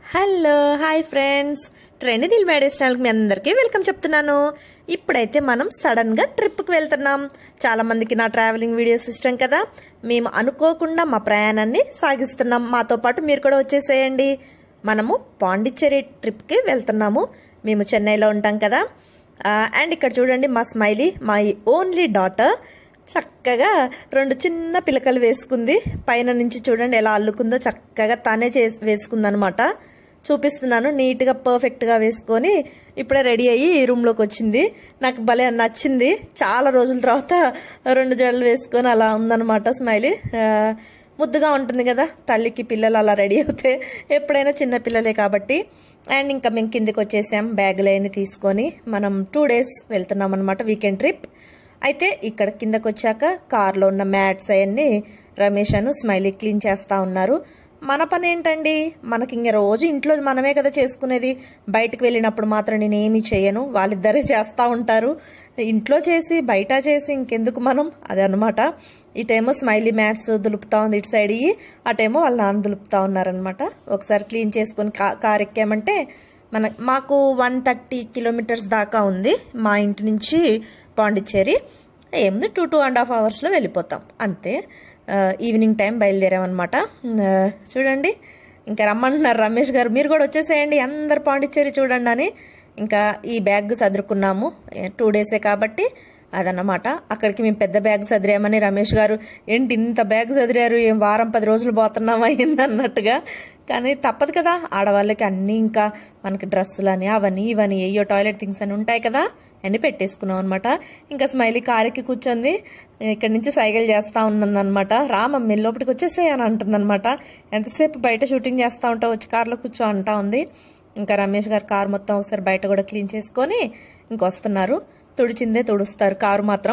Hello hi friends trend దిల్ marriage ఛానల్కి మీ అందరికీ వెల్కమ్ చెప్తున్నాను ఇప్పుడైతే మనం సడన్గా ట్రిప్కి వెళ్తున్నాం చాలా మందికి నా ట్రావెలింగ్ వీడియోస్ ఇష్టం కదా మేము అనుకోకుండా మా ప్రయాణాన్ని సాగిస్తున్నాం మాతో పాటు మీరు కూడా వచ్చేసేయండి మనము పాండిచ్చేరి ట్రిప్కి వెళ్తున్నాము మేము చెన్నైలో ఉంటాం కదా ఆ, అండ్ ఇక్కడ చూడండి మా స్మైలీ మై ఓన్లీ డాటర్ చక్కగా రెండు చిన్న పిలకలు వేసుకుంది పైన నుంచి చూడండి ఎలా అల్లుకుందో చక్కగా తానే చేసి వేసుకుందనమాట చూపిస్తున్నాను నీట్గా పర్ఫెక్ట్గా వేసుకొని ఇప్పుడే రెడీ అయ్యి రూమ్లోకి వచ్చింది నాకు భలే నచ్చింది చాలా రోజుల తర్వాత రెండు జడలు వేసుకొని అలా ఉందన్నమాట స్మైలీ ఆ, ముద్దుగా ఉంటుంది కదా తల్లికి పిల్లలు అలా రెడీ అవుతే ఎప్పుడైనా చిన్న పిల్లలే కాబట్టి అండ్ ఇంకా మేము కిందికి వచ్చేసాం బ్యాగులు అవన్నీ తీసుకొని మనం టూ డేస్ వెళ్తున్నాం అనమాట వీకెండ్ ట్రిప్ అయితే ఇక్కడ కిందకు వచ్చాక కార్లో ఉన్న మ్యాట్స్ అవన్నీ రమేష్ అను స్మైలీ క్లీన్ చేస్తా ఉన్నారు మన పని ఏంటండి మనకి ఇంక రోజు ఇంట్లో మనమే కదా చేసుకునేది బయటకు వెళ్ళినప్పుడు మాత్రం నేను ఏమీ చేయను వాళ్ళిద్దరే చేస్తూ ఉంటారు ఇంట్లో చేసి బయట చేసి ఇంకెందుకు మనం అదే అనమాట ఇటేమో స్మైలీ మ్యాట్స్ దులుపుతా ఉంది ఇటు సైడ్ ఇవి అటేమో వాళ్ళ నాన్న దులుపుతా ఉన్నారనమాట ఒకసారి క్లీన్ చేసుకొని కా కార్ ఎక్కామంటే మన మాకు వన్ థర్టీ కిలోమీటర్స్ దాకా ఉంది మా ఇంటి నుంచి పాండిచ్చేరి ఏముంది టూ టూ అండ్ హాఫ్ అవర్స్లో వెళ్ళిపోతాం అంతే ఆ, ఈవినింగ్ టైం బయలుదేరామన్నమాట ఆ, చూడండి ఇంకా రమ్మంటున్నారు రమేష్ గారు మీరు కూడా వచ్చేసేయండి అందరు పాండిచ్చేరి చూడండి అని ఇంకా ఈ బ్యాగ్ సదురుకున్నాము టూ డేసే కాబట్టి అదన్నమాట అక్కడికి మేము పెద్ద బ్యాగ్ సదిరామని రమేష్ గారు ఏంటి ఇంత బ్యాగ్ సదిరారు ఏం వారం పది రోజులు పోతున్నాం అయింది అన్నట్టుగా కానీ తప్పదు కదా ఆడవాళ్ళకి అన్నీ ఇంకా మనకి డ్రెస్సులు అని అవని ఇవని ఏయో టాయిలెట్ థింగ్స్ అని ఉంటాయి కదా అన్ని పెట్టేసుకున్నాం అనమాట ఇంకా స్మైలీ కారుకి కూర్చొంది ఇక్కడి నుంచి సైకిల్ చేస్తా ఉన్నదన్నమాట రా మమ్మీ లోపలికి వచ్చేసేయ్ అని అంటుందన్నమాట ఎంతసేపు బయట షూటింగ్ చేస్తా ఉంటావు వచ్చి కార్లో కూర్చో అంటా ఉంది ఇంకా రమేష్ గారు కారు మొత్తం ఒకసారి బయట కూడా క్లీన్ చేసుకొని ఇంకొస్తున్నారు తుడిచిందే తుడుస్తారు కారు మాత్రం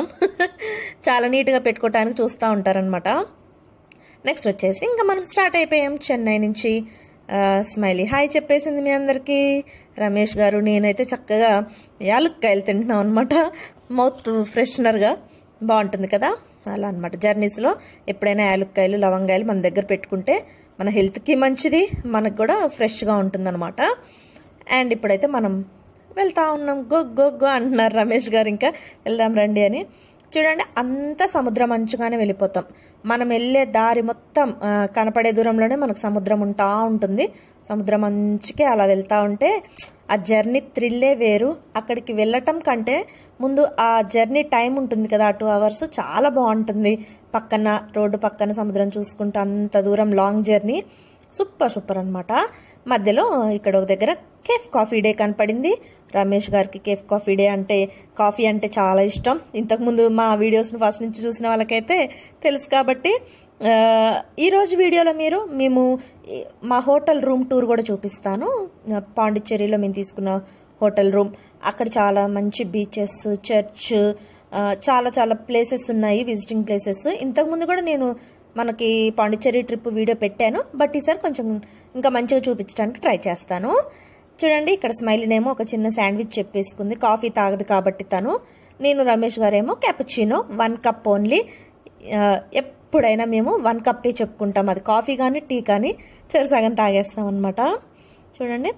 చాలా నీట్గా పెట్టుకోవటానికి చూస్తూ ఉంటారనమాట నెక్స్ట్ వచ్చేసి ఇంకా మనం స్టార్ట్ అయిపోయాం చెన్నై నుంచి ఆ, స్మైలీ హాయ్ చెప్పేసింది మీ అందరికీ రమేష్ గారు నేనైతే చక్కగా యాలుక్కాయలు తింటున్నాం అనమాట మౌత్ ఫ్రెషనర్గా బాగుంటుంది కదా అలా అనమాట జర్నీస్లో ఎప్పుడైనా యాలుక్కాయలు లవంగాయలు మన దగ్గర పెట్టుకుంటే మన హెల్త్కి మంచిది మనకు కూడా ఫ్రెష్గా ఉంటుందన్నమాట అండ్ ఇప్పుడైతే మనం వెళ్తా ఉన్నాం గో గో గో అంటున్నారు రమేష్ గారు ఇంకా వెళ్దాం రండి అని చూడండి అంత సముద్రం అంచుగానే వెళ్ళిపోతాం మనం వెళ్ళే దారి మొత్తం ఆ, కనపడే దూరంలోనే మనకు సముద్రం ఉంటా ఉంటుంది సముద్రం అంచుకే అలా వెళ్తా ఉంటే ఆ జర్నీ థ్రిల్లే వేరు అక్కడికి వెళ్ళటం కంటే ముందు ఆ జర్నీ టైం ఉంటుంది కదా టూ అవర్స్ చాలా బాగుంటుంది పక్కన రోడ్డు పక్కన సముద్రం చూసుకుంటూ అంత దూరం లాంగ్ జర్నీ సూపర్ సూపర్ అనమాట మధ్యలో ఇక్కడ ఒక దగ్గర కేఫ్ కాఫీ డే కనపడింది రమేష్ గారికి కేఫ్ కాఫీ డే అంటే కాఫీ అంటే చాలా ఇష్టం ఇంతకుముందు మా వీడియోస్ని ఫస్ట్ నుంచి చూసిన వాళ్ళకైతే తెలుసు కాబట్టి ఆ, ఈరోజు వీడియోలో మీరు మేము ఈ- మా హోటల్ రూమ్ టూర్ కూడా చూపిస్తాను ఆ, పాండిచ్చేరిలో మేము తీసుకున్న హోటల్ రూమ్ అక్కడ చాలా మంచి బీచెస్ చర్చ్ ఆ, చాలా చాలా ప్లేసెస్ ఉన్నాయి విజిటింగ్ ప్లేసెస్ ఇంతకుముందు కూడా నేను మనకి పాండిచ్చేరి ట్రిప్ వీడియో పెట్టాను బట్ ఈసారి కొంచెం ఇంకా మంచిగా చూపించడానికి ట్రై చేస్తాను చూడండి ఇక్కడ స్మైలీనేమో ఒక చిన్న శాండ్విచ్ చెప్పేసుకుంది కాఫీ తాగదు కాబట్టి తను నేను రమేష్ గారేమో క్యాపుచినో వన్ కప్ ఓన్లీ ఆ, ఎప్పుడైనా మేము వన్ కప్పే చెప్పుకుంటాం అది కాఫీ కానీ టీ కానీ చెరసగం తాగేస్తాం అనమాట చూడండి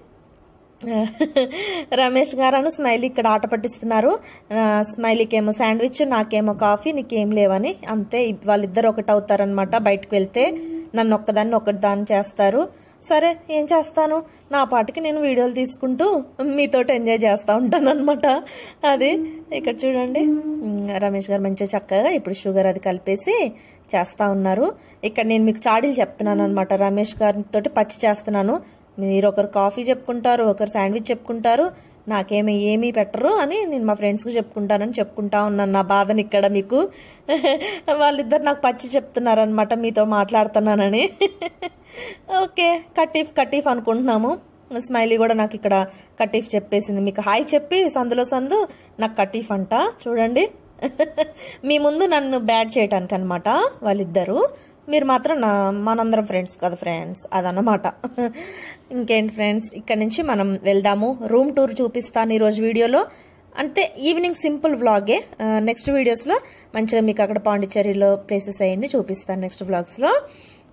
రమేష్ గారు స్మైలీ ఇక్కడ ఆట పట్టిస్తున్నారు ఆ, స్మైలీకి ఏమో శాండ్విచ్ నాకేమో కాఫీ నీకేం లేవని అంతే ఇ- వాళ్ళిద్దరు ఒకటి అవుతారనమాట బయటకు వెళ్తే నన్ను ఒక్కదాన్ని ఒకటి దాన్ని చేస్తారు సరే ఏం చేస్తాను నా పాటికి నేను వీడియోలు తీసుకుంటూ మీతోటి ఎంజాయ్ చేస్తూ ఉంటాను అనమాట అది ఇక్కడ చూడండి ఉమ్, రమేష్ గారు మంచిగా చక్కగా ఇప్పుడు షుగర్ అది కలిపేసి చేస్తా ఉన్నారు ఇక్కడ నేను మీకు చాడీలు చెప్తున్నాను అనమాట రమేష్ గారితో పచ్చి చేస్తున్నాను మీరు ఒకరు కాఫీ చెప్పుకుంటారు ఒకరు శాండ్విచ్ చెప్పుకుంటారు నాకేమీ ఏమీ పెట్టరు అని నేను మా ఫ్రెండ్స్కి చెప్పుకుంటానని చెప్పుకుంటా ఉన్నాను నా బాధని ఇక్కడ మీకు వాళ్ళిద్దరు నాకు పచ్చి చెప్తున్నారు అనమాట మీతో మాట్లాడుతున్నానని ఓకే కటీఫ్ కటీఫ్ అనుకుంటున్నాము స్మైలీ కూడా నాకు ఇక్కడ కటీఫ్ చెప్పేసింది మీకు హాయ్ చెప్పి సందులో సందు నాకు కటీఫ్ అంట చూడండి మీ ముందు నన్ను బ్యాడ్ చేయటానికి అనమాట వాళ్ళిద్దరు మీరు మాత్రం నా మనందరం ఫ్రెండ్స్ కదా ఫ్రెండ్స్ అదన్నమాట ఇంకేంటి ఫ్రెండ్స్ ఇక్కడ నుంచి మనం వెళ్దాము రూమ్ టూర్ చూపిస్తాను ఈరోజు వీడియోలో అంటే ఈవినింగ్ సింపుల్ వ్లాగే నెక్స్ట్ వీడియోస్లో మంచిగా మీకు అక్కడ పాండిచ్చేరిలో ప్లేసెస్ అయ్యింది చూపిస్తాను నెక్స్ట్ వ్లాగ్స్లో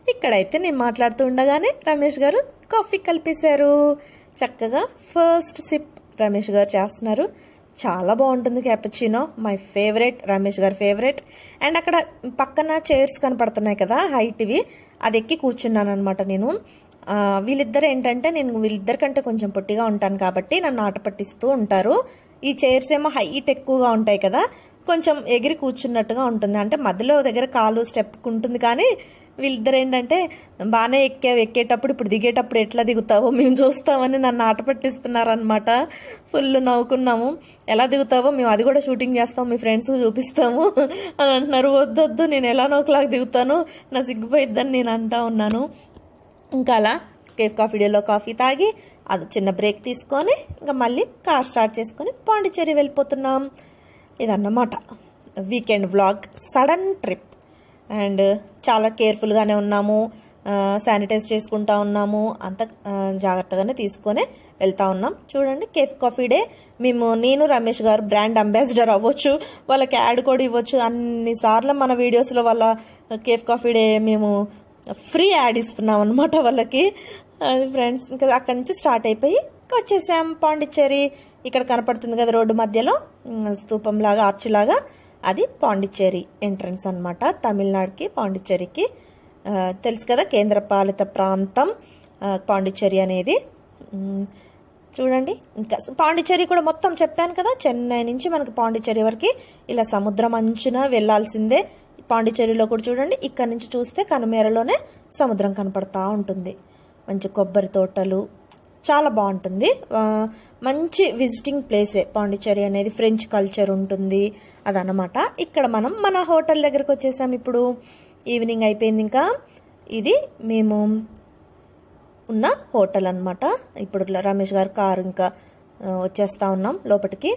ఇక్కడైతే నేను మాట్లాడుతూ ఉండగానే రమేష్ గారు కాఫీ కలిపేశారు చక్కగా ఫస్ట్ సిప్ రమేష్ గారు చేస్తున్నారు చాలా బాగుంటుంది క్యాపచినో మై ఫేవరెట్ రమేష్ గారి ఫేవరెట్ అండ్ అక్కడ పక్కన చైర్స్ కనపడుతున్నాయి కదా హైట్వి అది ఎక్కి కూర్చున్నాను అనమాట నేను ఆ, వీళ్ళిద్దరు ఏంటంటే నేను వీళ్ళిద్దరి కంటే కొంచెం పొట్టిగా ఉంటాను కాబట్టి నన్ను ఆట పట్టిస్తూ ఉంటారు ఈ చైర్స్ ఏమో హైట్ ఎక్కువగా ఉంటాయి కదా కొంచెం ఎగిరి కూర్చున్నట్టుగా ఉంటుంది అంటే మధ్యలో దగ్గర కాలు స్టెప్ ఉంటుంది కానీ వీళ్ళిద్దరు ఏంటంటే బాగానే ఎక్కావు ఎక్కేటప్పుడు ఇప్పుడు దిగేటప్పుడు ఎట్లా దిగుతావో మేము చూస్తామని నన్ను ఆట పట్టిస్తున్నారనమాట ఫుల్ నవ్వుకున్నాము ఎలా దిగుతావో మేము అది కూడా షూటింగ్ చేస్తాం మీ ఫ్రెండ్స్ చూపిస్తాము అని అంటున్నారు వద్దు వద్దు నేను ఎలా నోకలాగా దిగుతాను నా సిగ్గుపోయిద్దని నేను అంటా ఉన్నాను ఇంకా అలా కేఫ్ కాఫీ డేలో కాఫీ తాగి అది చిన్న బ్రేక్ తీసుకొని ఇంకా మళ్ళీ కార్ స్టార్ట్ చేసుకొని పాండిచ్చేరి వెళ్ళిపోతున్నాం ఇదన్నమాట weekend vlog sudden trip and చాలా కేర్ఫుల్గానే ఉన్నాము శానిటైజ్ చేసుకుంటా ఉన్నాము అంత ఆ, జాగ్రత్తగానే తీసుకొని వెళ్తా ఉన్నాం చూడండి కేఫ్ కాఫీ డే మేము నేను రమేష్ గారు బ్రాండ్ అంబాసిడర్ అవ్వచ్చు వాళ్ళకి యాడ్ కూడా ఇవ్వచ్చు అన్నిసార్లు మన వీడియోస్లో వాళ్ళ కేఫ్ కాఫీ డే మేము ఫ్రీ యాడ్ ఇస్తున్నాం అనమాట వాళ్ళకి అది ఫ్రెండ్స్ ఇంకా అక్కడి నుంచి స్టార్ట్ అయిపోయి వచ్చేసాం పాండిచ్చేరి ఇక్కడ కనపడుతుంది కదా రోడ్డు మధ్యలో ఉమ్, స్తూపం లాగా ఆర్చ్ లాగా అది పాండిచ్చేరి ఎంట్రన్స్ అన్నమాట తమిళనాడుకి పాండిచ్చేరికి ఆ, తెలుసు కదా కేంద్ర పాలిత ప్రాంతం ఆ, పాండిచ్చేరి అనేది ఉమ్, చూడండి ఇంకా పాండిచ్చేరి కూడా మొత్తం చెప్పాను కదా చెన్నై నుంచి మనకి పాండిచ్చేరి వరకు ఇలా సముద్రం అంచున వెళ్ళాల్సిందే పాండిచ్చేరిలో కూడా చూడండి ఇక్కడ నుంచి చూస్తే కనుమేరలోనే సముద్రం కనపడతా ఉంటుంది మంచి కొబ్బరి తోటలు చాలా బాగుంటుంది ఆ, మంచి విజిటింగ్ ప్లేసే పాండిచ్చేరి అనేది ఫ్రెంచ్ కల్చర్ ఉంటుంది అదనమాట ఇక్కడ మనం మన హోటల్ దగ్గరకు వచ్చేసాం ఇప్పుడు ఈవినింగ్ అయిపోయింది ఇంకా ఇది మేము ఉన్న హోటల్ అన్నమాట ఇప్పుడు రమేష్ గారు కారు ఇంకా ఆ, వచ్చేస్తా ఉన్నాం లోపలికి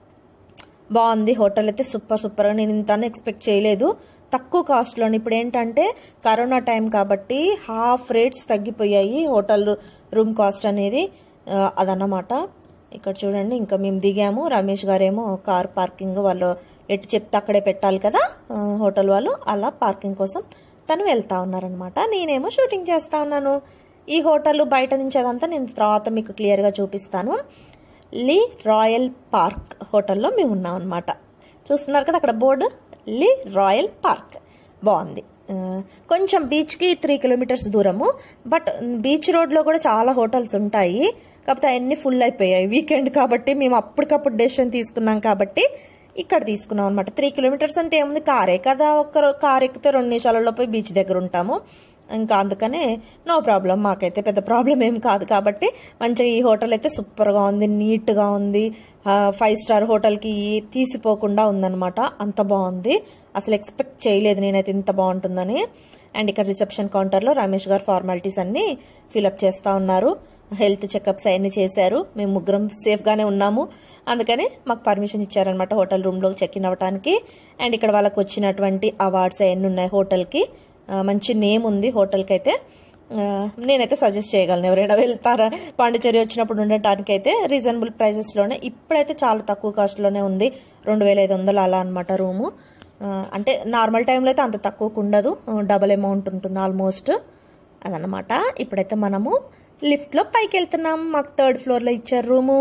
బాగుంది హోటల్ అయితే సూపర్ సూపర్గా నేను ఇంత ఎక్స్పెక్ట్ చేయలేదు తక్కువ కాస్ట్లోని ఇప్పుడు ఏంటంటే కరోనా టైం కాబట్టి హాఫ్ రేట్స్ తగ్గిపోయాయి హోటల్ రూమ్ కాస్ట్ అనేది ఆ, అదన్నమాట ఇక్కడ చూడండి ఇంకా మేము దిగాము రమేష్ గారేమో కార్ పార్కింగ్ వాళ్ళు ఎటు చెప్తే అక్కడే పెట్టాలి కదా ఆ, హోటల్ వాళ్ళు అలా పార్కింగ్ కోసం తను వెళ్తా ఉన్నారనమాట నేనేమో షూటింగ్ చేస్తా ఉన్నాను ఈ హోటల్ బయట నుంచి అదంతా నేను తర్వాత మీకు క్లియర్గా చూపిస్తాను లీ రాయల్ పార్క్ హోటల్లో మేము ఉన్నాం అనమాట చూస్తున్నారు కదా అక్కడ బోర్డు లీ రాయల్ పార్క్ బాగుంది ఆ, కొంచెం బీచ్కి త్రీ కిలోమీటర్స్ దూరము బట్ బీచ్ రోడ్లో కూడా చాలా హోటల్స్ ఉంటాయి కాకపోతే అవన్నీ ఫుల్ అయిపోయాయి వీకెండ్ కాబట్టి మేము అప్పటికప్పుడు డెసిషన్ తీసుకున్నాం కాబట్టి ఇక్కడ తీసుకున్నాం అనమాట త్రీ కిలోమీటర్స్ అంటే ఏముంది కారే కదా ఒక్క కార్ ఎక్కితే రెండు నిమిషాలలో పోయి బీచ్ దగ్గర ఉంటాము ఇంకా అందుకనే నో ప్రాబ్లం మాకైతే పెద్ద ప్రాబ్లం ఏం కాదు కాబట్టి మంచిగా ఈ హోటల్ అయితే సూపర్గా ఉంది నీట్గా ఉంది ఫైవ్ స్టార్ హోటల్కి తీసిపోకుండా ఉందన్నమాట అంత బాగుంది అసలు ఎక్స్పెక్ట్ చేయలేదు నేనైతే ఇంత బాగుంటుందని అండ్ ఇక్కడ రిసెప్షన్ కౌంటర్లో రమేష్ గారు ఫార్మాలిటీస్ అన్ని ఫిలప్ చేస్తూ ఉన్నారు హెల్త్ చెకప్స్ అవన్నీ చేశారు మేము ముగ్గురం సేఫ్గానే ఉన్నాము అందుకని మాకు పర్మిషన్ ఇచ్చారనమాట హోటల్ రూమ్లో చెక్ ఇన్ అవ్వడానికి అండ్ ఇక్కడ వాళ్ళకి వచ్చినటువంటి అవార్డ్స్ అవన్నీ ఉన్నాయి హోటల్కి ఆ, మంచి నేమ్ ఉంది హోటల్కి అయితే ఆ, నేనైతే సజెస్ట్ చేయగలను ఎవరైనా వెళ్తారా పాండిచేరి వచ్చినప్పుడు ఉండటానికి అయితే రీజనబుల్ ప్రైజెస్లోనే ఇప్పుడైతే చాలా తక్కువ కాస్ట్లోనే ఉంది రెండు వేల ఐదు వందలు అలా అనమాట రూము ఆ, అంటే నార్మల్ టైంలో అయితే అంత తక్కువకు ఉండదు డబల్ అమౌంట్ ఉంటుంది ఆల్మోస్ట్ అదనమాట ఇప్పుడైతే మనము లిఫ్ట్లో పైకి వెళ్తున్నాం మాకు థర్డ్ ఫ్లోర్లో ఇచ్చారు రూము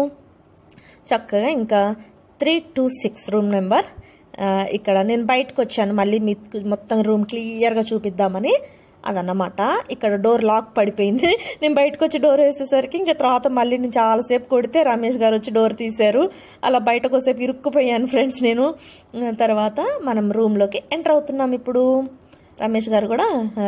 చక్కగా ఇంకా three two six room number ఆ, ఇక్కడ నేను బయటకు వచ్చాను మళ్ళీ మీకు మొత్తం రూమ్ క్లియర్గా చూపిద్దామని అదన్నమాట ఇక్కడ డోర్ లాక్ పడిపోయింది నేను బయటకు వచ్చి డోర్ వేసేసరికి ఇంకా తర్వాత మళ్ళీ నేను చాలాసేపు కొడితే రమేష్ గారు వచ్చి డోర్ తీశారు అలా బయటకు సేపు ఇరుక్కుపోయాను ఫ్రెండ్స్ నేను ఆ, తర్వాత మనం రూమ్లోకి ఎంటర్ అవుతున్నాం ఇప్పుడు రమేష్ గారు కూడా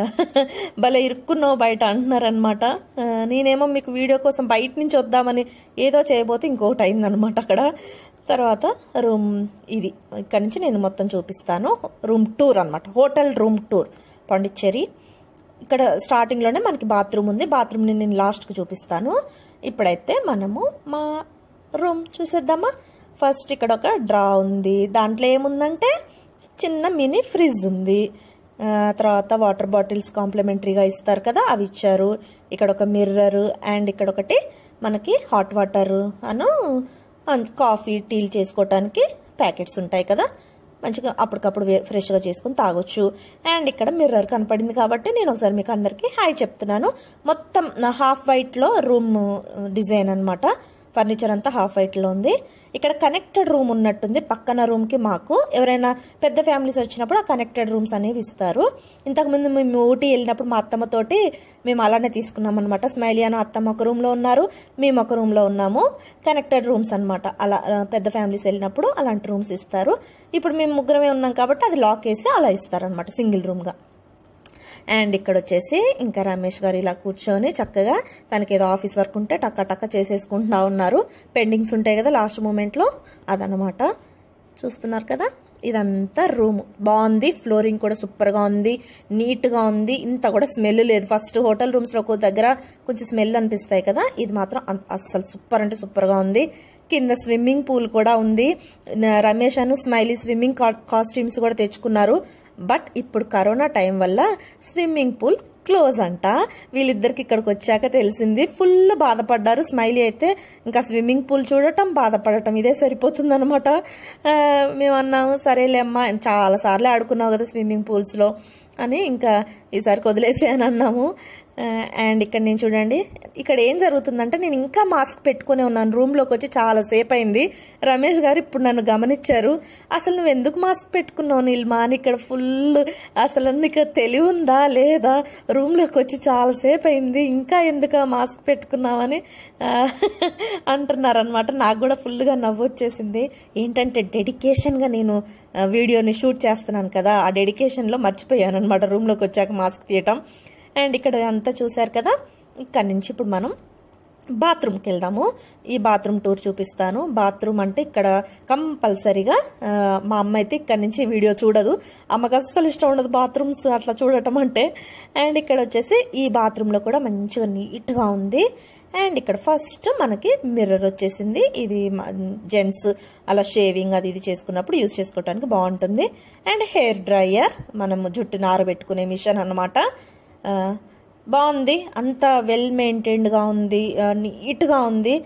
భలే ఇరుక్కున్నావు బయట అంటున్నారనమాట నేనేమో మీకు వీడియో కోసం బయట నుంచి వద్దామని ఏదో చేయబోతే ఇంకొకటి అయిందనమాట అక్కడ తర్వాత రూమ్ ఇది ఇక్కడ నుంచి నేను మొత్తం చూపిస్తాను రూమ్ టూర్ అనమాట హోటల్ రూమ్ టూర్ పాండిచ్చేరి ఇక్కడ స్టార్టింగ్లోనే మనకి బాత్రూమ్ ఉంది బాత్రూమ్ని నేను లాస్ట్కి చూపిస్తాను ఇప్పుడైతే మనము మా రూమ్ చూసేద్దామా ఫస్ట్ ఇక్కడ ఒక డ్రా ఉంది దాంట్లో ఏముందంటే చిన్న మినీ ఫ్రిడ్జ్ ఉంది ఆ, తర్వాత వాటర్ బాటిల్స్ కాంప్లిమెంటరీగా ఇస్తారు కదా అవి ఇచ్చారు ఇక్కడ ఒక మిర్రర్ అండ్ ఇక్కడ ఒకటి మనకి హాట్ వాటర్ అను అన్- కాఫీ టీలు చేసుకోవటానికి ప్యాకెట్స్ ఉంటాయి కదా మంచిగా అప్పటికప్పుడు వే- ఫ్రెష్గా చేసుకుని తాగొచ్చు అండ్ ఇక్కడ మిర్రర్ కనపడింది కాబట్టి నేను ఒకసారి మీకు అందరికీ హాయ్ చెప్తున్నాను మొత్తం నా హాఫ్ వైట్లో రూమ్ డిజైన్ అన్నమాట ఫర్నిచర్ అంతా హాఫ్ వైట్లో ఉంది ఇక్కడ కనెక్టెడ్ రూమ్ ఉన్నట్టుంది పక్కన రూమ్కి మాకు ఎవరైనా పెద్ద ఫ్యామిలీస్ వచ్చినప్పుడు ఆ కనెక్టెడ్ రూమ్స్ అనేవి ఇస్తారు ఇంతకుముందు మేము ఊటీ వెళ్ళినప్పుడు మా అత్తమ్మతోటి మేము అలానే తీసుకున్నాం అనమాట స్మైలీ అని అత్తమ్మ ఒక రూమ్లో ఉన్నారు మేము ఒక రూమ్లో ఉన్నాము కనెక్టెడ్ రూమ్స్ అన్నమాట అలా ఆ, పెద్ద ఫ్యామిలీస్ వెళ్ళినప్పుడు అలాంటి రూమ్స్ ఇస్తారు ఇప్పుడు మేము ముగ్గురమే ఉన్నాం కాబట్టి అది లాక్ వేసి అలా ఇస్తారనమాట సింగిల్ రూమ్గా అండ్ ఇక్కడ వచ్చేసి ఇంకా రమేష్ గారు ఇలా కూర్చొని చక్కగా తనకి ఏదో ఆఫీస్ వర్క్ ఉంటే టక్క టక్క చేసేసుకుంటా ఉన్నారు పెండింగ్స్ ఉంటాయి కదా లాస్ట్ మూమెంట్లో అదనమాట చూస్తున్నారు కదా ఇదంతా రూమ్ బాగుంది ఫ్లోరింగ్ కూడా సూపర్గా ఉంది నీట్గా ఉంది ఇంత కూడా స్మెల్ లేదు ఫస్ట్ హోటల్ రూమ్స్లో ఒక దగ్గర కొంచెం స్మెల్ అనిపిస్తాయి కదా ఇది మాత్రం అన్- అస్సలు సూపర్ అంటే సూపర్గా ఉంది కింద స్విమ్మింగ్ పూల్ కూడా ఉంది న- రమేష్ అను స్మైలీ స్విమ్మింగ్ కాస్ట్యూమ్స్ కూడా తెచ్చుకున్నారు బట్ ఇప్పుడు కరోనా టైం వల్ల స్విమ్మింగ్ పూల్ క్లోజ్ అంట వీళ్ళిద్దరికి ఇక్కడికి వచ్చాక తెలిసింది ఫుల్ బాధపడ్డారు స్మైలీ అయితే ఇంకా స్విమ్మింగ్ పూల్ చూడటం బాధపడటం ఇదే సరిపోతుంది అనమాట మేము అన్నాము సరేలే అమ్మా చాలా సార్లు ఆడుకున్నావు కదా స్విమ్మింగ్ పూల్స్లో అని ఇంకా ఈసారి వదిలేసే అని అన్నాము అండ్ ఇక్కడ నేను చూడండి ఇక్కడ ఏం జరుగుతుందంటే నేను ఇంకా మాస్క్ పెట్టుకునే ఉన్నాను రూమ్లోకి వచ్చి చాలా సేపు అయింది రమేష్ గారు ఇప్పుడు నన్ను గమనించారు అసలు నువ్వు ఎందుకు మాస్క్ పెట్టుకున్నావు నీల్మా అని ఇక్కడ ఫుల్ అసలు నీకు తెలివి ఉందా లేదా రూమ్లోకి వచ్చి చాలా సేపు అయింది ఇంకా ఎందుకు ఆ మాస్క్ పెట్టుకున్నావని ఆ, అంటున్నారనమాట నాకు కూడా ఫుల్గా నవ్వు వచ్చేసింది ఏంటంటే డెడికేషన్గా నేను ఆ, వీడియోని షూట్ చేస్తున్నాను కదా ఆ డెడికేషన్లో మర్చిపోయాను అనమాట రూమ్లోకి వచ్చాక మాస్క్ తీయటం అండ్ ఇక్కడ అంతా చూశారు కదా ఇక్కడ నుంచి ఇప్పుడు మనం బాత్రూమ్కి వెళ్దాము ఈ బాత్రూమ్ టూర్ చూపిస్తాను బాత్రూమ్ అంటే ఇక్కడ కంపల్సరీగా ఆ, మా అమ్మ అయితే ఇక్కడ నుంచి వీడియో చూడదు అమ్మకి అస్సలు ఇష్టం ఉండదు బాత్రూమ్స్ అట్లా చూడటం అంటే అండ్ ఇక్కడ వచ్చేసి ఈ బాత్రూంలో కూడా మంచిగా నీట్గా ఉంది అండ్ ఇక్కడ ఫస్ట్ మనకి మిర్రర్ వచ్చేసింది ఇది జెంట్స్ అలా షేవింగ్ అది ఇది చేసుకున్నప్పుడు యూస్ చేసుకోవడానికి బాగుంటుంది అండ్ హెయిర్ డ్రైయర్ మనము జుట్టుని ఆరబెట్టుకునే మిషన్ అనమాట బాగుంది అంత వెల్ మెయింటైన్డ్గా ఉంది ఆ, నీట్గా ఉంది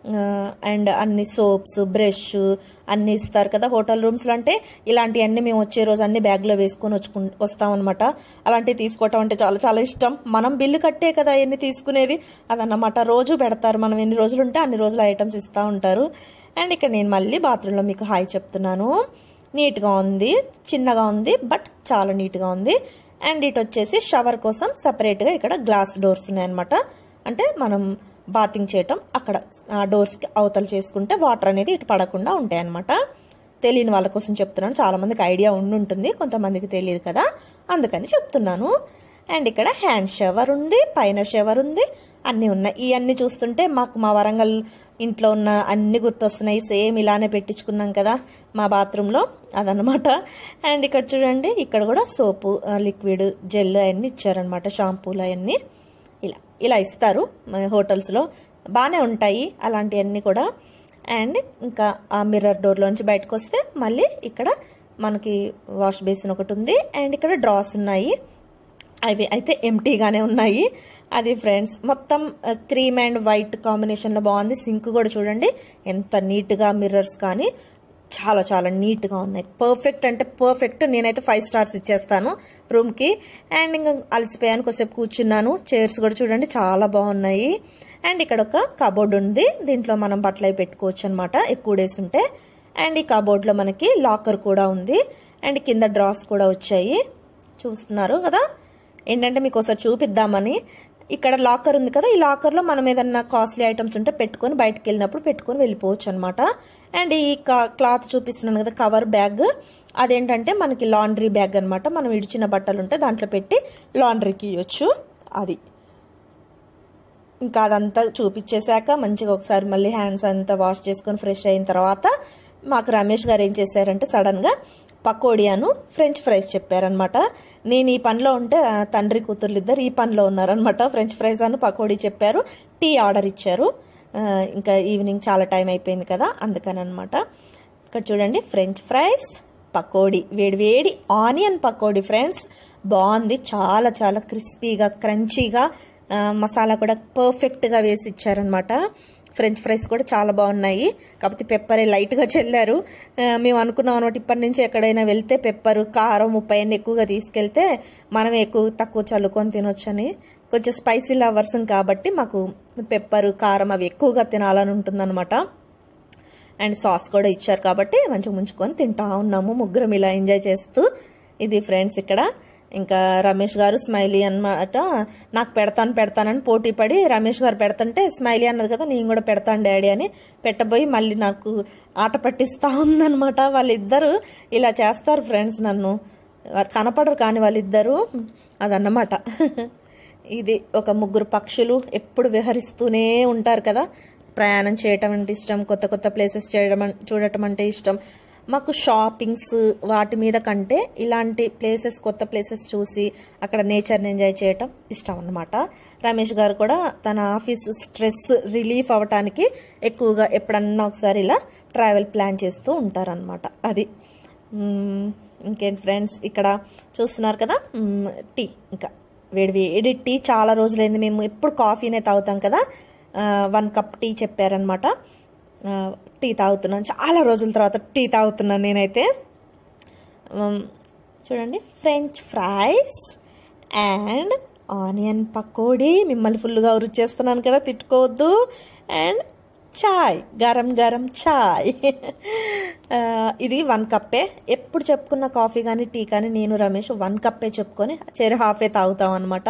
అండ్ అన్ని సోప్స్ బ్రష్ అన్ని ఇస్తారు కదా హోటల్ రూమ్స్లో అంటే ఇలాంటివన్నీ మేము వచ్చే రోజు అన్ని బ్యాగ్లో వేసుకొని వచ్చుకు వస్తాం అనమాట అలాంటివి తీసుకోవటం అంటే చాలా చాలా ఇష్టం మనం బిల్లు కట్టే కదా అవన్నీ తీసుకునేది అదన్నమాట రోజు పెడతారు మనం ఎన్ని రోజులు ఉంటే అన్ని రోజులు ఐటమ్స్ ఇస్తూ ఉంటారు అండ్ ఇక్కడ నేను మళ్ళీ బాత్రూంలో మీకు హాయ్ చెప్తున్నాను నీట్గా ఉంది చిన్నగా ఉంది బట్ చాలా నీట్గా ఉంది అండ్ ఇటు వచ్చేసి షవర్ కోసం సపరేట్గా ఇక్కడ గ్లాస్ డోర్స్ ఉన్నాయన్నమాట అంటే మనం బాతింగ్ చేయటం అక్కడ ఆ డోర్స్కి అవతల చేసుకుంటే వాటర్ అనేది ఇటు పడకుండా ఉంటాయి అన్నమాట తెలియని వాళ్ళ కోసం చెప్తున్నాను చాలా మందికి ఐడియా ఉండి ఉంటుంది కొంతమందికి తెలియదు కదా అందుకని చెప్తున్నాను అండ్ ఇక్కడ హ్యాండ్ షవర్ ఉంది పైన షవర్ ఉంది అన్నీ ఉన్నాయి ఈ అన్ని చూస్తుంటే మాకు మా వరంగల్ ఇంట్లో ఉన్న అన్ని గుర్తొస్తున్నాయి సేమ్ ఇలానే పెట్టించుకున్నాం కదా మా బాత్రూంలో అదనమాట అండ్ ఇక్కడ చూడండి ఇక్కడ కూడా సోపు లిక్విడ్ జెల్ అవన్నీ ఇచ్చారనమాట షాంపూలు అవన్నీ ఇలా ఇలా ఇస్తారు మన హోటల్స్లో బాగానే ఉంటాయి అలాంటివన్నీ కూడా అండ్ ఇంకా ఆ మిర్రర్ డోర్లోంచి బయటకు వస్తే మళ్ళీ ఇక్కడ మనకి వాష్ బేసిన్ ఒకటి ఉంది అండ్ ఇక్కడ డ్రాస్ ఉన్నాయి అవి అయితే ఎంటీగానే ఉన్నాయి అది ఫ్రెండ్స్ మొత్తం క్రీమ్ అండ్ వైట్ కాంబినేషన్లో బాగుంది సింక్ కూడా చూడండి ఎంత నీట్గా మిర్రర్స్ కానీ చాలా చాలా నీట్గా ఉన్నాయి పర్ఫెక్ట్ అంటే పర్ఫెక్ట్ నేనైతే ఫైవ్ స్టార్స్ ఇచ్చేస్తాను రూమ్కి అండ్ ఇంకా అలసిపోయాను కొద్దిసేపు కూర్చున్నాను చైర్స్ కూడా చూడండి చాలా బాగున్నాయి అండ్ ఇక్కడ ఒక కబోర్డ్ ఉంది దీంట్లో మనం బట్టలు అవి పెట్టుకోవచ్చు అనమాట ఎక్కువ డేస్ ఉంటే అండ్ ఈ కబోర్డ్లో మనకి లాకర్ కూడా ఉంది అండ్ కింద డ్రాస్ కూడా వచ్చాయి చూస్తున్నారు కదా ఏంటంటే మీకు ఒకసారి చూపిద్దామని ఇక్కడ లాకర్ ఉంది కదా ఈ లాకర్లో మనం ఏదన్నా కాస్ట్లీ ఐటమ్స్ ఉంటే పెట్టుకొని బయటకు వెళ్ళినప్పుడు పెట్టుకొని వెళ్ళిపోవచ్చు అనమాట అండ్ ఈ క్లాత్ చూపిస్తున్నాను కదా కవర్ బ్యాగ్ అదేంటంటే మనకి లాండ్రీ బ్యాగ్ అనమాట మనం ఇడిచిన బట్టలు ఉంటే దాంట్లో పెట్టి లాండ్రీకి ఇవ్వచ్చు అది ఇంకా అదంతా చూపించేశాక మంచిగా ఒకసారి మళ్ళీ హ్యాండ్స్ అంతా వాష్ చేసుకొని ఫ్రెష్ అయిన తర్వాత మాకు రమేష్ గారు ఏం చేశారంటే సడన్గా పకోడియాను ఫ్రెంచ్ ఫ్రైస్ చెప్పారనమాట నేను ఈ పనిలో ఉంటే ఆ, తండ్రి కూతుర్లు ఇద్దరు ఈ పనిలో ఉన్నారనమాట ఫ్రెంచ్ ఫ్రైస్ అను పకోడీ చెప్పారు టీ ఆర్డర్ ఇచ్చారు ఆ, ఇంకా ఈవినింగ్ చాలా టైం అయిపోయింది కదా అందుకని అనమాట ఇక్కడ చూడండి ఫ్రెంచ్ ఫ్రైస్ పకోడీ వేడి వేడి ఆనియన్ పకోడీ ఫ్రెండ్స్ బాగుంది చాలా చాలా క్రిస్పీగా క్రంచీగా ఆ, మసాలా కూడా పర్ఫెక్ట్గా వేసి ఇచ్చారనమాట ఫ్రెంచ్ ఫ్రైస్ కూడా చాలా బాగున్నాయి కాకపోతే పెప్పరే లైట్గా చెల్లారు ఆ, మేము అనుకున్నాం అనమాట ఇప్పటి నుంచి ఎక్కడైనా వెళ్తే పెప్పర్ కారం ఉప్పు అన్నీ ఎక్కువగా తీసుకెళ్తే మనమే ఎక్కువ తక్కువ చల్లుకొని తినొచ్చని కొంచెం స్పైసీ లవర్స్ కాబట్టి మాకు పెప్పర్ కారం అవి ఎక్కువగా తినాలని ఉంటుందన్నమాట అండ్ సాస్ కూడా ఇచ్చారు కాబట్టి మంచిగా ముంచుకొని తింటా ఉన్నాము ముగ్గురం ఇలా ఎంజాయ్ చేస్తూ ఇది ఫ్రెండ్స్ ఇక్కడ ఇంకా రమేష్ గారు స్మైలీ అన్నమాట నాకు పెడతాను పెడతానని పోటీ పడి రమేష్ గారు పెడతంటే స్మైలీ అన్నది కదా నేను కూడా పెడతాను డాడీ అని పెట్టబోయి మళ్ళీ నాకు ఆట పట్టిస్తా ఉందన్నమాట వాళ్ళిద్దరు ఇలా చేస్తారు ఫ్రెండ్స్ నన్ను వారు కనపడరు కానీ వాళ్ళిద్దరు అదన్నమాట ఇది ఒక ముగ్గురు పక్షులు ఎప్పుడు విహరిస్తూనే ఉంటారు కదా ప్రయాణం చేయటం అంటే ఇష్టం కొత్త కొత్త ప్లేసెస్ చేయడం అన్- చూడటం అంటే ఇష్టం మాకు షాపింగ్స్ వాటి మీద కంటే ఇలాంటి ప్లేసెస్ కొత్త ప్లేసెస్ చూసి అక్కడ నేచర్ని ఎంజాయ్ చేయటం ఇష్టం అన్నమాట రమేష్ గారు కూడా తన ఆఫీస్ స్ట్రెస్ రిలీఫ్ అవ్వటానికి ఎక్కువగా ఎప్పుడన్నా ఒకసారి ఇలా ట్రావెల్ ప్లాన్ చేస్తూ ఉంటారనమాట అది మ్మ్. ఇంకేంటి ఫ్రెండ్స్ ఇక్కడ చూస్తున్నారు కదా మ్మ్, టీ ఇంకా వేడి వేడి టీ చాలా రోజులైంది మేము ఎప్పుడు కాఫీనే తాగుతాం కదా ఆ, వన్ కప్ టీ చెప్పారనమాట ఆ, టీ తాగుతున్నాను చాలా రోజుల తర్వాత టీ తాగుతున్నాను నేనైతే మ్మ్, చూడండి French fries and onion pakodi మిమ్మల్ని ఫుల్గా రుచేస్తున్నాను కదా తిట్టుకోవద్దు అండ్ చాయ్ గరం గరం చాయ్ ఆ, ఇది వన్ కప్పే ఎప్పుడు చెప్పుకున్న కాఫీ కానీ టీ కానీ నేను రమేష్ వన్ కప్పే చెప్పుకొని చెరు హాఫే తాగుతాం అనమాట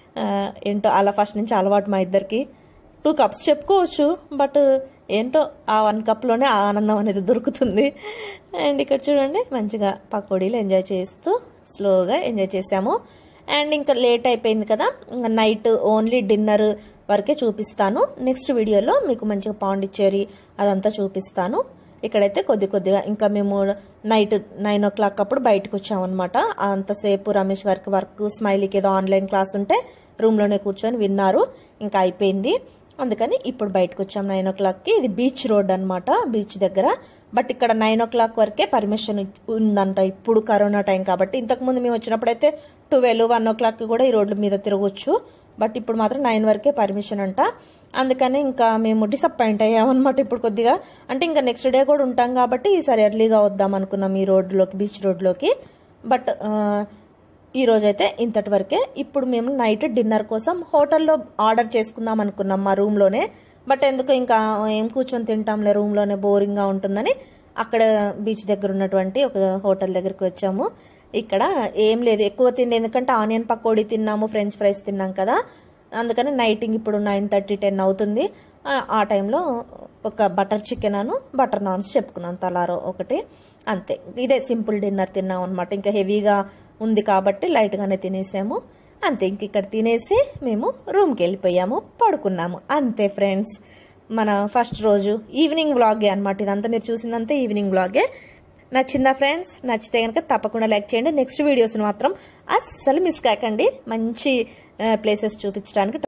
ఏంటో అలా ఫస్ట్ నుంచి అలవాటు మా ఇద్దరికి టూ కప్స్ చెప్పుకోవచ్చు బట్ ఏంటో ఆ వన్ కప్లోనే ఆ ఆనందం అనేది దొరుకుతుంది అండ్ ఇక్కడ చూడండి మంచిగా పకోడీలు ఎంజాయ్ చేస్తూ స్లోగా ఎంజాయ్ చేసాము అండ్ ఇంకా లేట్ అయిపోయింది కదా ఇంకా నైట్ ఓన్లీ డిన్నర్ వరకే చూపిస్తాను నెక్స్ట్ వీడియోలో మీకు మంచిగా పాండిచ్చేరి అదంతా చూపిస్తాను ఇక్కడైతే కొద్ది కొద్దిగా ఇంకా మేము నైట్ నైన్ ఓ క్లాక్ అప్పుడు బయటకు వచ్చామన్నమాట అంతసేపు రమేష్ గారికి వర్క్ స్మైలీకి ఏదో ఆన్లైన్ క్లాస్ ఉంటే రూమ్లోనే కూర్చొని విన్నారు ఇంకా అయిపోయింది అందుకని ఇప్పుడు బయటకు వచ్చాం నైన్ ఓ క్లాక్కి ఇది బీచ్ రోడ్ అనమాట బీచ్ దగ్గర బట్ ఇక్కడ నైన్ ఓ క్లాక్ వరకే పర్మిషన్ ఉందంట ఇప్పుడు కరోనా టైం కాబట్టి ఇంతకుముందు మేము వచ్చినప్పుడైతే ట్వెల్వ్ వన్ ఓ క్లాక్కి కూడా ఈ రోడ్ల మీద తిరగొచ్చు బట్ ఇప్పుడు మాత్రం నైన్ వరకే పర్మిషన్ అంట అందుకని ఇంకా మేము డిసప్పాయింట్ అయ్యామన్నమాట ఇప్పుడు కొద్దిగా అంటే ఇంకా నెక్స్ట్ డే కూడా ఉంటాం కాబట్టి ఈసారి ఎర్లీగా వద్దాం అనుకున్నాం ఈ రోడ్లోకి బీచ్ రోడ్లోకి బట్ ఈ రోజైతే ఇంతటి వరకే ఇప్పుడు మేము నైట్ డిన్నర్ కోసం హోటల్లో ఆర్డర్ చేసుకుందాం అనుకున్నాం మా రూమ్లోనే బట్ ఎందుకు ఇంకా ఏం కూర్చొని తింటాంలే రూమ్లోనే బోరింగ్గా ఉంటుందని అక్కడ బీచ్ దగ్గర ఉన్నటువంటి ఒక హోటల్ దగ్గరికి వచ్చాము ఇక్కడ ఏం లేదు ఎక్కువ తిండి ఎందుకంటే ఆనియన్ పకోడీ తిన్నాము ఫ్రెంచ్ ఫ్రైస్ తిన్నాం కదా అందుకని నైటింగ్ ఇప్పుడు నైన్ థర్టీ టెన్ అవుతుంది ఆ- ఆ టైంలో ఒక బటర్ చికెన్ అను బటర్ నాన్స్ చెప్పుకున్నాను తలారో ఒకటి అంతే ఇదే సింపుల్ డిన్నర్ తిన్నాం అనమాట ఇంకా హెవీగా ఉంది కాబట్టి లైట్గానే తినేసాము అంతే ఇంక ఇక్కడ తినేసి మేము రూమ్కి వెళ్ళిపోయాము పడుకున్నాము అంతే ఫ్రెండ్స్ మన ఫస్ట్ రోజు ఈవినింగ్ వ్లాగే అనమాట ఇదంతా మీరు చూసిందంతా ఈవినింగ్ వ్లాగే నచ్చిందా ఫ్రెండ్స్ నచ్చితే కనుక తప్పకుండా లైక్ చేయండి నెక్స్ట్ వీడియోస్ని మాత్రం అస్సలు మిస్ కాకండి మంచి ప్లేసెస్ చూపించడానికి